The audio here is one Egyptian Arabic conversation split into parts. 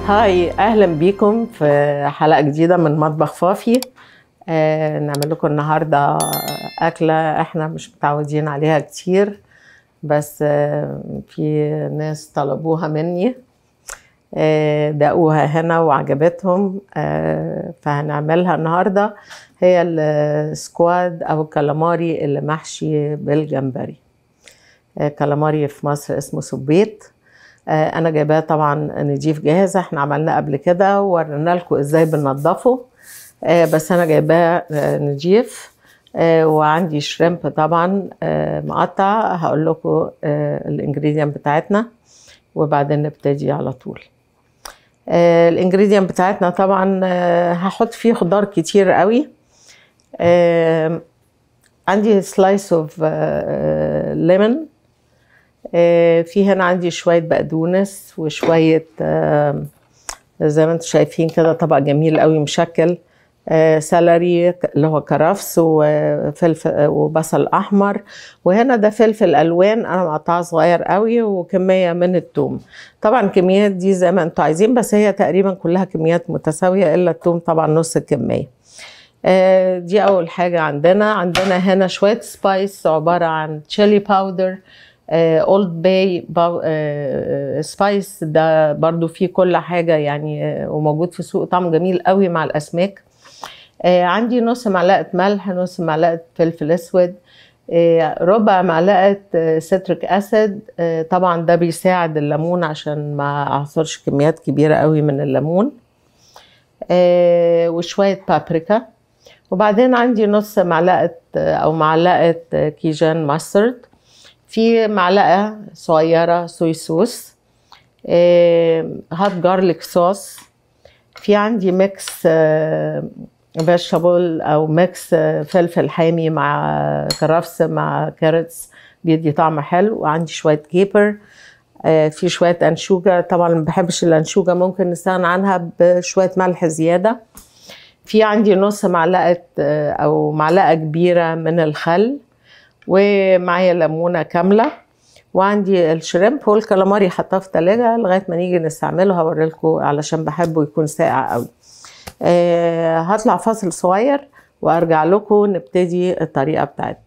هاي اهلا بيكم في حلقه جديده من مطبخ فافي آه نعمل لكم النهارده اكله احنا مش متعودين عليها كتير بس آه في ناس طلبوها مني آه دقوها هنا وعجبتهم آه فهنعملها النهارده هي السكواد او الكالاماري اللي محشي بالجمبري آه كالاماري في مصر اسمه سبيت انا جايباه طبعا نضيف جاهز احنا عملناه قبل كده وورينا لكم ازاي بننضفه بس انا جايباه نضيف وعندي شريمب طبعا مقطع هقول لكم الانجريدينت بتاعتنا وبعدين نبتدي على طول الانجريدينت بتاعتنا طبعا هحط فيه خضار كتير قوي عندي سلايس اوف ليمون في هنا عندي شوية بقدونس وشوية زي ما انتم شايفين كده طبق جميل قوي مشكل سلري اللي هو كرفس وفلفل وبصل احمر وهنا ده فلفل الوان انا مقطعه صغير قوي وكميه من الثوم طبعا الكميات دي زي ما انتم عايزين بس هي تقريبا كلها كميات متساويه الا الثوم طبعا نص الكميه دي اول حاجه عندنا عندنا هنا شويه سبايس عباره عن تشيلي باودر اولد باي سبايس ده برضو فيه كل حاجه يعني وموجود في السوق طعم جميل قوي مع الاسماك عندي نص معلقه ملح نص معلقه فلفل اسود ربع معلقه سيتريك اسيد طبعا ده بيساعد الليمون عشان ما اعصرش كميات كبيره قوي من الليمون وشويه بابريكا وبعدين عندي نص معلقه او معلقه كيجان ماسترد في معلقه صغيره صويا صوص هات جارليك صوص في عندي ميكس فيجيتابل او ميكس فلفل حامي مع كرفس مع كارتس بيدي طعم حلو وعندي شويه كيبر في شويه انشوجه طبعا ما بحبش الانشوجه ممكن نستغنى عنها بشويه ملح زياده في عندي نص معلقه او معلقه كبيره من الخل ومعايا ليمونه كامله وعندي الشريمب والكالاماري حطاه في التلاجة لغايه ما نيجي نستعمله هوريلكم علشان بحبه يكون ساقع قوي أه هطلع فاصل صغير وارجع لكم نبتدي الطريقه بتاعتنا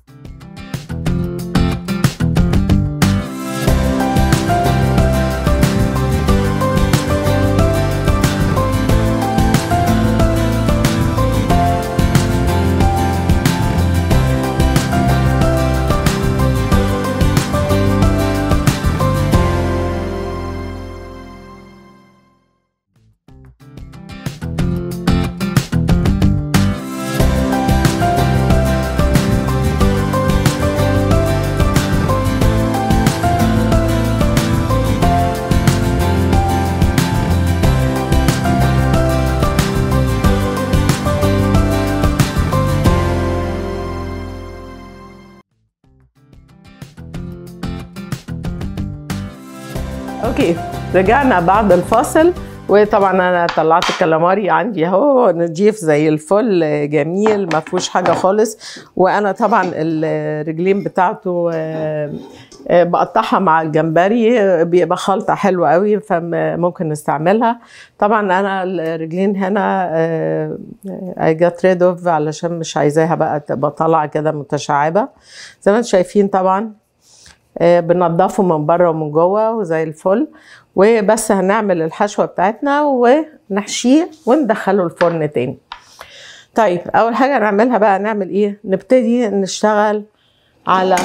اوكي رجعنا بعد الفاصل وطبعا انا طلعت الكلاماري عندي اهو نضيف زي الفل جميل ما فيهوش حاجه خالص وانا طبعا الرجلين بتاعته بقطعها مع الجمبري بيبقى خلطه حلوه قوي فممكن نستعملها طبعا انا الرجلين هنا اي جات ريد اوف علشان مش عايزاها بقى تبقى طالعه كده متشعبه زي ما انتم شايفين طبعا بنضفه من بره ومن جوه وزي الفل وبس هنعمل الحشوه بتاعتنا ونحشيه وندخله الفرن تاني طيب اول حاجه نعملها بقى نعمل ايه نبتدي نشتغل على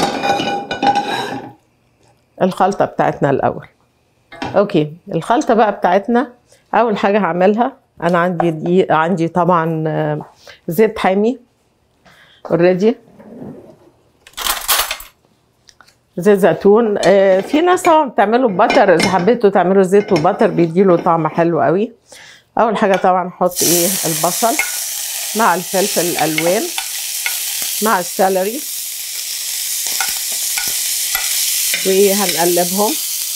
الخلطه بتاعتنا الاول اوكي الخلطه بقى بتاعتنا اول حاجه هعملها انا عندي دي عندي طبعا زيت حامي اوريدي زيت زيتون آه في ناس طبعا بتعمله ببتر اذا حبيتوا تعملوا زيت وبتر بيديله طعم حلو قوي اول حاجه طبعا نحط ايه البصل مع الفلفل الالوان مع السلري وايه هنقلبهم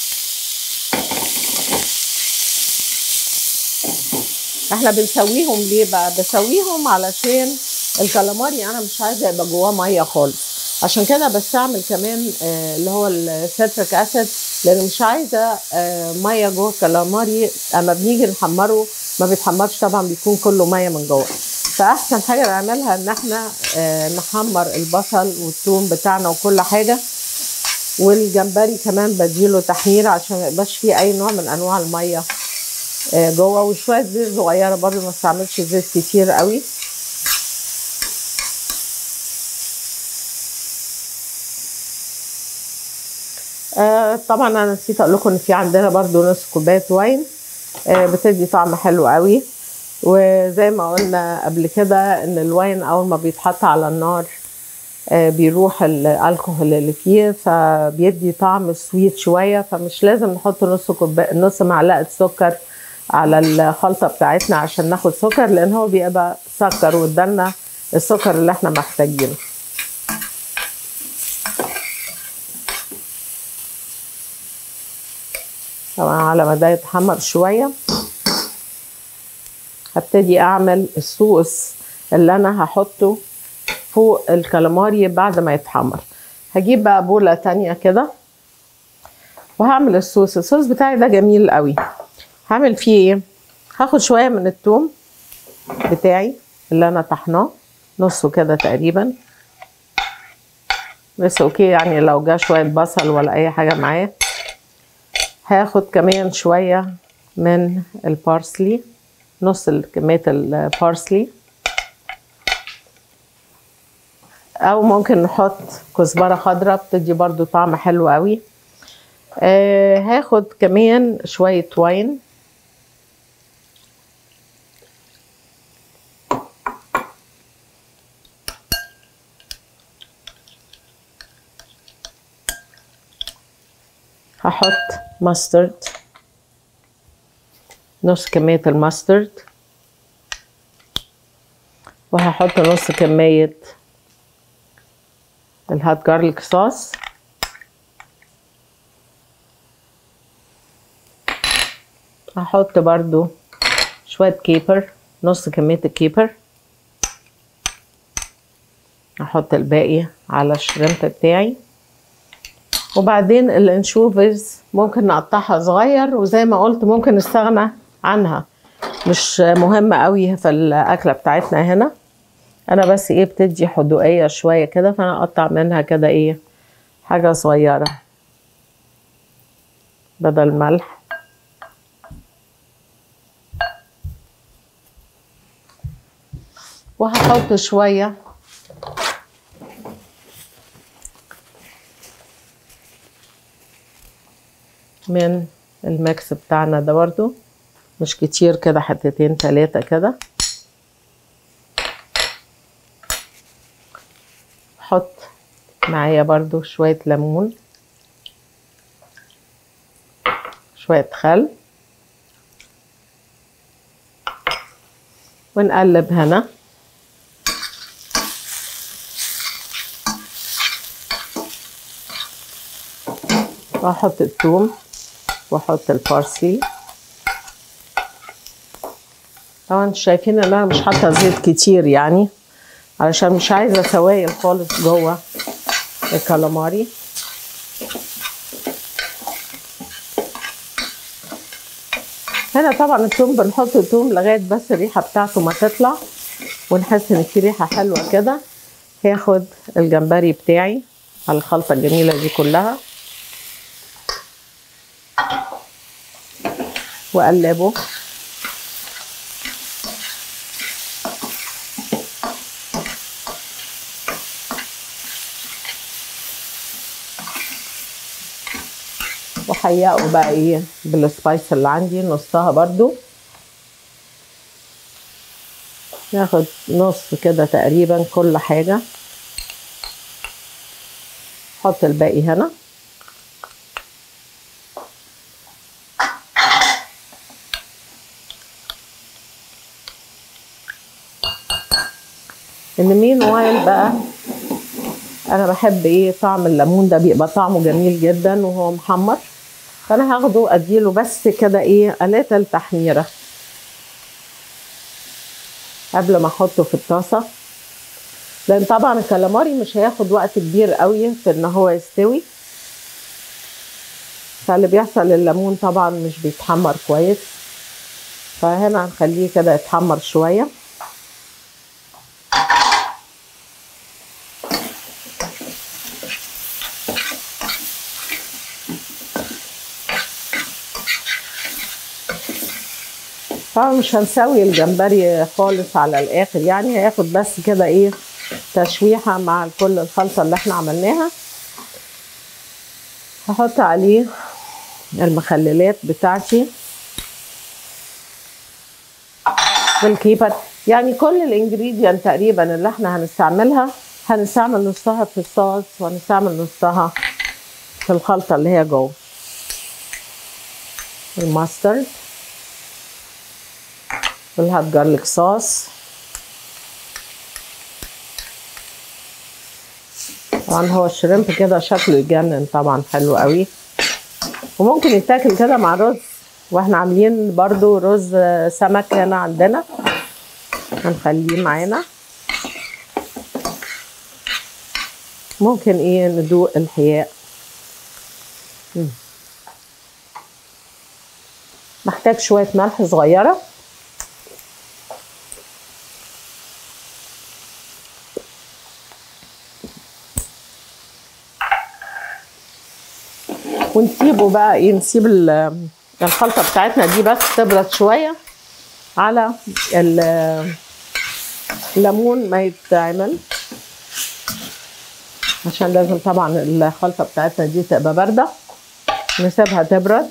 احنا بنسويهم ليه بقى بسويهم علشان الكالاماري انا مش عايزه يبقى جواه ميه خالص عشان كده بستعمل كمان آه، اللي هو السيتريك اسيد لان مش عايزه آه، ميه جوه الكالاماري اما بنيجي نحمره ما بيتحمرش طبعا بيكون كله ميه من جوه فاحسن حاجه نعملها ان احنا آه، نحمر البصل والثوم بتاعنا وكل حاجه والجمبري كمان بديله تحمير عشان ما يبقاش فيه اي نوع من انواع الميه آه، جوه وشويه زيت صغيره برضو ما استعملش زيت كتير قوي آه طبعا انا نسيت اقول لكم ان في عندنا برضو نص كوبايه واين آه بتدي طعم حلو قوي وزي ما قلنا قبل كده ان الواين اول ما بيتحط على النار آه بيروح الالكوهول اللي فيه فبيدي طعم سويت شويه فمش لازم نحط نص كوبايه نص معلقه سكر على الخلطه بتاعتنا عشان ناخد سكر لان هو بيبقى سكر وادالنا السكر اللي احنا محتاجينه طبعا على ما ده يتحمر شويه هبتدي اعمل الصوص اللي انا هحطه فوق الكالاماري بعد ما يتحمر هجيب بقى بولة تانية كده وهعمل الصوص الصوص بتاعي ده جميل قوي هعمل فيه ايه هاخد شوية من التوم بتاعي اللي انا طحناه نصه كده تقريبا بس اوكي يعني لو جا شوية بصل ولا اي حاجة معاه هاخد كمان شوية من البارسلي نص كمية البارسلي او ممكن نحط كزبرة خضراء بتدي برضو طعم حلو قوي آه هاخد كمان شوية واين هحط ماسترد نص كمية الماسترد وهحط نص كمية الهات جارليك صوص هحط برضو شوية كيبر نص كمية الكيبر هحط الباقي على الشريمب بتاعي وبعدين الانشوفز ممكن نقطعها صغير وزي ما قلت ممكن نستغنى عنها مش مهمة قوي في الأكلة بتاعتنا هنا أنا بس إيه بتدي حدوقية شوية كده فأنا أقطع منها كده إيه حاجة صغيرة بدل ملح وهحط شوية من الميكس بتاعنا ده برضو مش كتير كده حتتين تلاتة كده حط معايا برضو شوية ليمون شوية خل ونقلب هنا واحط الثوم واحط البارسلي طبعا شايفين ان انا مش حاطه زيت كتير يعني علشان مش عايزه سوائل خالص جوه الكالاماري هنا طبعا الثوم بنحط الثوم لغايه بس الريحه بتاعته ما تطلع ونحس ان في ريحه حلوه كده هاخد الجمبري بتاعي على الخلطه الجميله دي كلها واقلبه وحيقه بقى ايه بالسبايس اللي عندي نصها برضو ناخد نص كده تقريبا كل حاجة حط الباقي هنا ان مين وايل بقى انا بحب ايه طعم الليمون ده بيبقى طعمه جميل جدا وهو محمر فانا هاخده اديله بس كده ايه قلات التحميره قبل ما احطه في الطاسه لان طبعا الكالاماري مش هياخد وقت كبير قوي في ان هو يستوي فاللي بيحصل الليمون طبعا مش بيتحمر كويس فهنا هنخليه كده يتحمر شويه طبعا مش هنسوي الجمبري خالص على الاخر يعني هياخد بس كده ايه تشويحه مع كل الخلطه اللي احنا عملناها هحط عليه المخللات بتاعتي والكيبر يعني كل الانجريدينت تقريبا اللي احنا هنستعملها هنستعمل نصها في الصوص وهنستعمل نصها في الخلطه اللي هي جوه الماسترد والهات جارليك صوص طبعا هو الشريمب كده شكله يجنن طبعا حلو قوي وممكن يتاكل كده مع رز واحنا عاملين برضو رز سمك هنا عندنا هنخليه معانا ممكن ايه ندوق الحياء مم. محتاج شوية ملح صغيرة ونسيبه بقى ايه نسيب الخلطة بتاعتنا دي بس تبرد شوية على الليمون ما يتعمل عشان لازم طبعا الخلطة بتاعتنا دي تبقى باردة نسيبها تبرد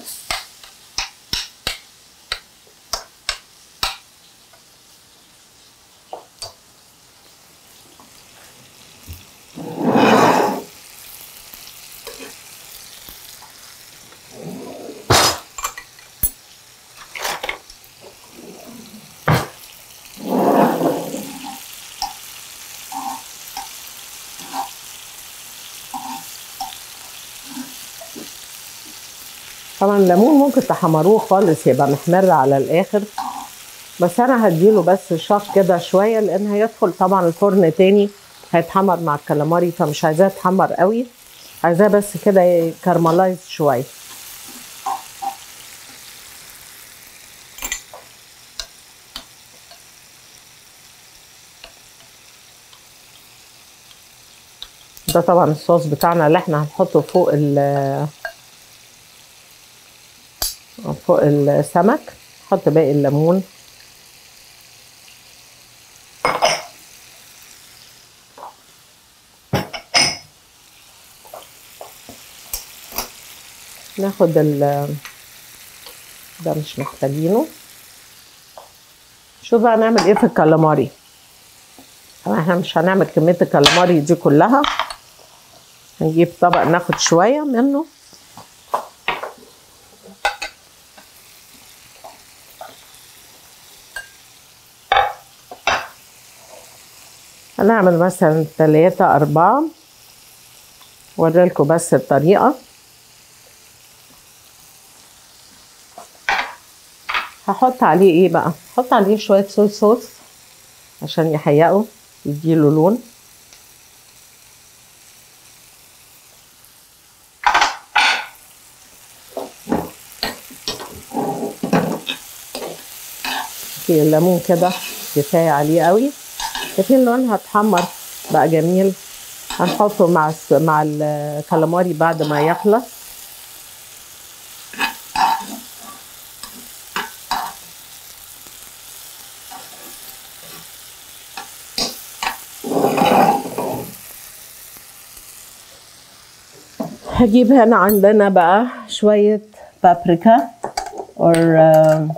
طبعا الليمون ممكن تحمروه خالص يبقى محمر على الاخر بس انا هديله بس شاط كده شويه لان هيدخل طبعا الفرن تاني هيتحمر مع الكالاماري فمش عايزاه يتحمر قوي عايزاه بس كده يكرملايز شويه ده طبعا الصوص بتاعنا اللي احنا هنحطه فوق ال فوق السمك نحط باقي الليمون ناخد ال ده مش محتاجينه شوف بقى نعمل ايه في الكالاماري طبعا احنا مش هنعمل كمية الكالاماري دي كلها هنجيب طبق ناخد شوية منه هنعمل مثلا ثلاثة أربعة وريلكم بس الطريقة هحط عليه ايه بقى هحط عليه شوية صويا صوص عشان يحيقه يديله لون في الليمون كده كفاية عليه قوي شايفين لونها اتحمر بقى جميل هنحطه مع مع الكالاماري بعد ما يخلص هجيب هنا عندنا بقى شوية بابريكا or uh,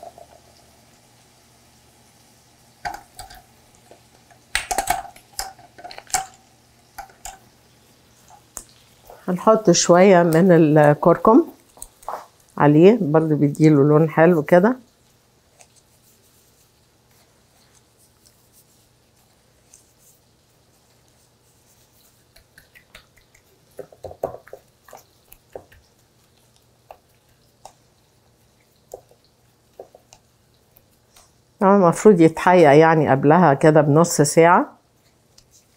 هنحط شوية من الكركم عليه برضو بيديله لون حلو كده طبعا المفروض يتحيق يعني قبلها كده بنص ساعة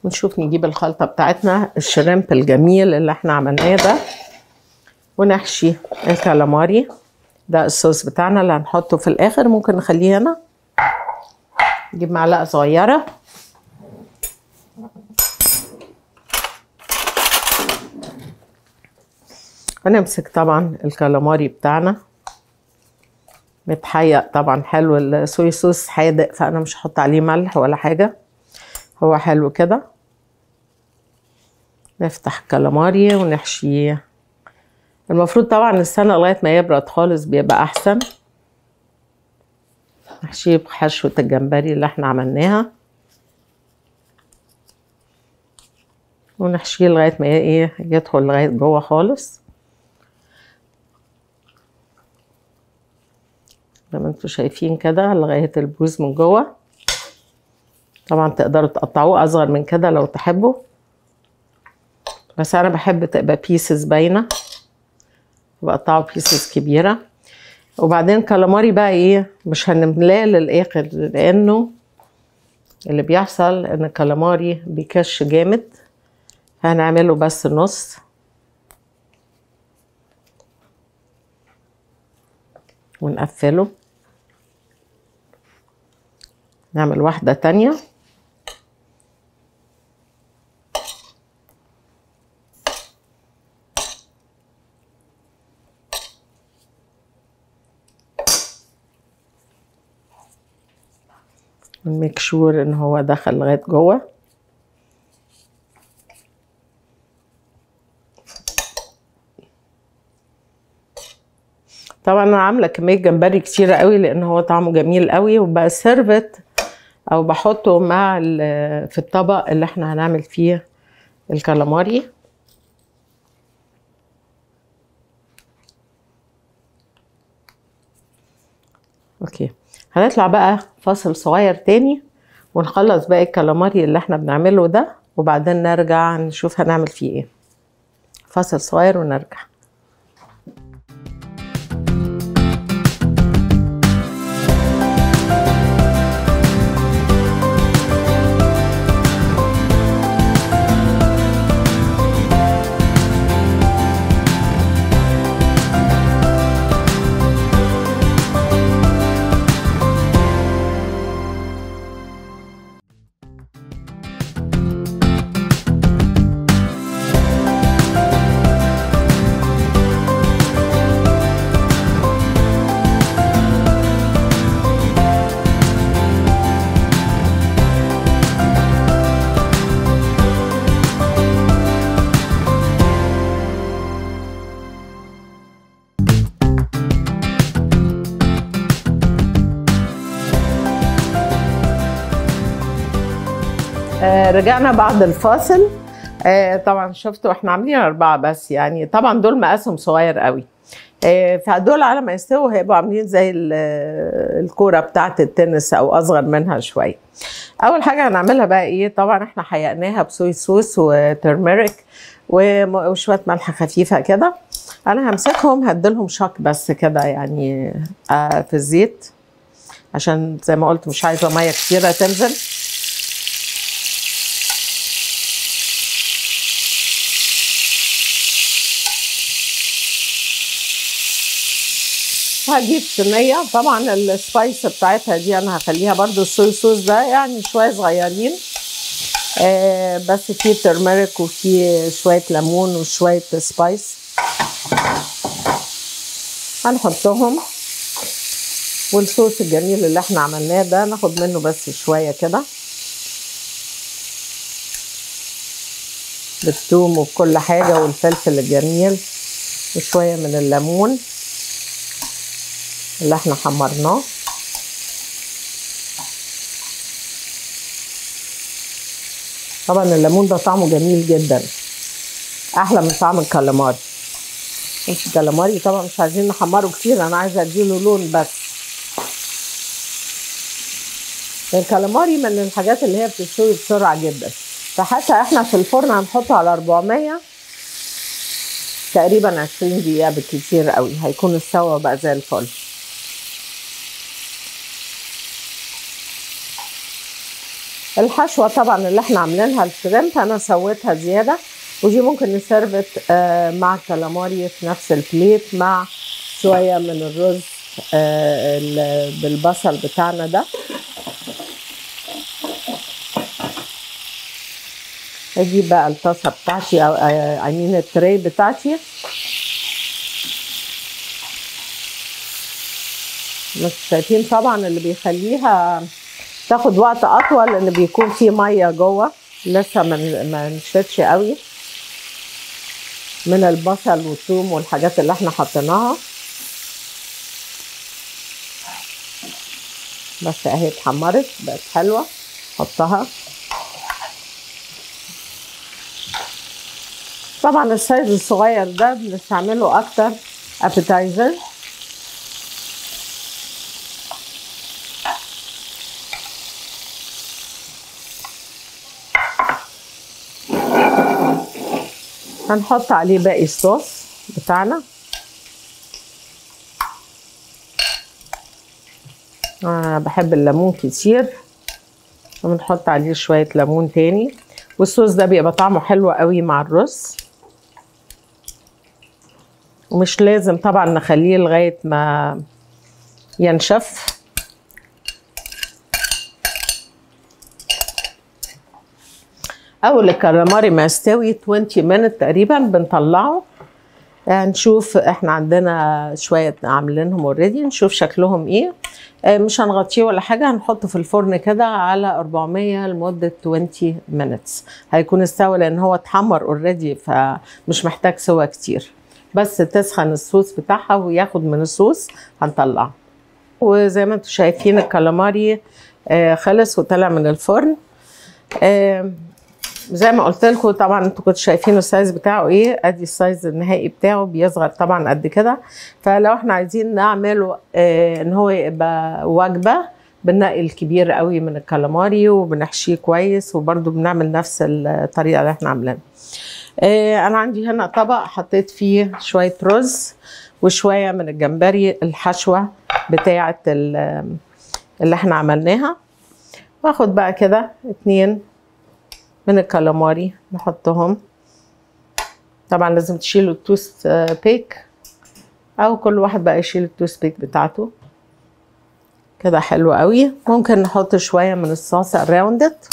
ونشوف نجيب الخلطة بتاعتنا الشريمب الجميل اللي احنا عملناه ده ونحشي الكالاماري ده الصوص بتاعنا اللي هنحطه في الاخر ممكن نخليه هنا نجيب معلقة صغيرة ونمسك طبعا الكالاماري بتاعنا متحيق طبعا حلو الصويا صوص حادق فانا مش هحط عليه ملح ولا حاجه هو حلو كده نفتح الكالاماري ونحشيه المفروض طبعا نستنى لغايه ما يبرد خالص بيبقى احسن نحشيه بحشوه الجمبري اللي احنا عملناها ونحشيه لغايه ما ايه يدخل لغايه جوه خالص زي ما انتم شايفين كده لغايه البوز من جوه طبعا تقدروا تقطعوه اصغر من كده لو تحبوا بس انا بحب تبقى بيسز باينه بقطعه بيسز كبيره وبعدين كالاماري بقى ايه مش هنملاه للاخر لانه اللي بيحصل ان الكالاماري بيكش جامد فهنعمله بس نص ونقفله نعمل واحدة تانية ونميك شور ان هو دخل لغاية جوه طبعا انا عامله كميه جمبري كتيره قوي لان هو طعمه جميل قوي وبقى سيرفت او بحطه مع في الطبق اللي احنا هنعمل فيه الكالاماري اوكي هنطلع بقى فاصل صغير تاني ونخلص باقي الكالاماري اللي احنا بنعمله ده وبعدين نرجع نشوف هنعمل فيه ايه فاصل صغير ونرجع آه رجعنا بعد الفاصل آه طبعا شفتوا احنا عاملين اربعه بس يعني طبعا دول مقاسهم صغير قوي آه فدول على ما يستووا هيبقوا عاملين زي الكوره بتاعه التنس او اصغر منها شويه اول حاجه هنعملها بقى ايه طبعا احنا حيقناها بصويا صوص وترميريك وشويه ملح خفيفه كده انا همسكهم هديلهم شك بس كده يعني آه في الزيت عشان زي ما قلت مش عايزه ميه كتيره تنزل هجيب صينية طبعا السبايس بتاعتها دي انا هخليها برضو الصويا صوص ده يعني شوية صغيرين آه بس فيه ترمرك وفيه شوية ليمون وشوية سبايس هنحطهم والصوص الجميل اللي احنا عملناه ده ناخد منه بس شوية كده بالثوم وبكل حاجة والفلفل الجميل وشوية من الليمون اللي احنا حمرناه طبعا الليمون ده طعمه جميل جدا احلى من طعم الكالاماري الكالاماري طبعا مش عايزين نحمره كتير انا عايزه اديله لون بس الكالاماري من الحاجات اللي هي بتستوي بسرعه جدا فحتى احنا في الفرن هنحطه على 400 تقريبا 20 دقيقه بالكتير قوي هيكون استوى بقى زي الفل الحشوه طبعا اللي احنا عاملينها الشريمب انا سويتها زياده ودي ممكن نسرفت آه، مع الكالاماري في نفس البليت مع شويه من الرز آه، ال- بالبصل بتاعنا ده اجيب بقى الطاسه بتاعتي او عاملين التري بتاعتي مش شايفين طبعا اللي بيخليها تاخد وقت اطول ان بيكون في ميه جوه لسه ما ما نشفتش قوي من البصل والثوم والحاجات اللي احنا حطيناها بس اهي اتحمرت بقت حلوه حطها طبعا السايز الصغير ده بنستعمله اكتر ابيتايزر هنحط عليه باقي الصوص بتاعنا انا بحب الليمون كتير وبنحط عليه شوية ليمون تاني والصوص ده بيبقى طعمه حلو قوي مع الرز ومش لازم طبعا نخليه لغاية ما ينشف اول الكالاماري ما يستوي 20 minute تقريبا بنطلعه نشوف احنا عندنا شويه عاملينهم اوريدي نشوف شكلهم ايه آه، مش هنغطيه ولا حاجه هنحطه في الفرن كده على 400 لمده 20 minutes هيكون استوى لان هو اتحمر اوريدي فمش محتاج سوا كتير بس تسخن الصوص بتاعها وياخد من الصوص هنطلعه وزي ما انتم شايفين الكالاماري آه، خلص وطلع من الفرن آه، زي ما قلت لكم طبعا انتوا كنتوا شايفين السايز بتاعه ايه ادي السايز النهائي بتاعه بيصغر طبعا قد كده فلو احنا عايزين نعمله اه ان هو يبقى وجبه بننقي الكبير قوي من الكالاماري وبنحشيه كويس وبرده بنعمل نفس الطريقه اللي احنا عاملينها اه انا عندي هنا طبق حطيت فيه شويه رز وشويه من الجمبري الحشوه بتاعه ال- اللي احنا عملناها واخد بقى كده اتنين من الكالاماري نحطهم طبعا لازم تشيلوا التوست آه، بيك او كل واحد بقى يشيل التوست بيك بتاعته كده حلو قوي ممكن نحط شويه من الصوص الراوندد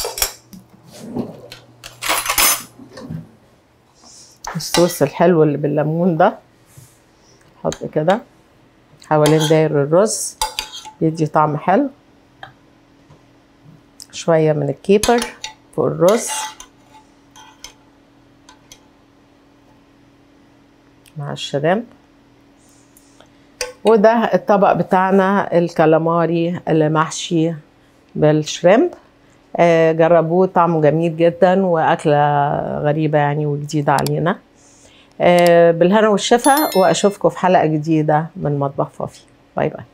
الصوص الحلو اللي بالليمون ده نحط كده حوالين داير الرز بيدي طعم حلو شويه من الكيبر فوق الرز مع الشريمب وده الطبق بتاعنا الكالاماري اللي محشي بالشريمب آه، جربوه طعمه جميل جدا وأكلة غريبة يعني وجديدة علينا آه، بالهنا والشفا وأشوفكم في حلقة جديدة من مطبخ فافي باي باي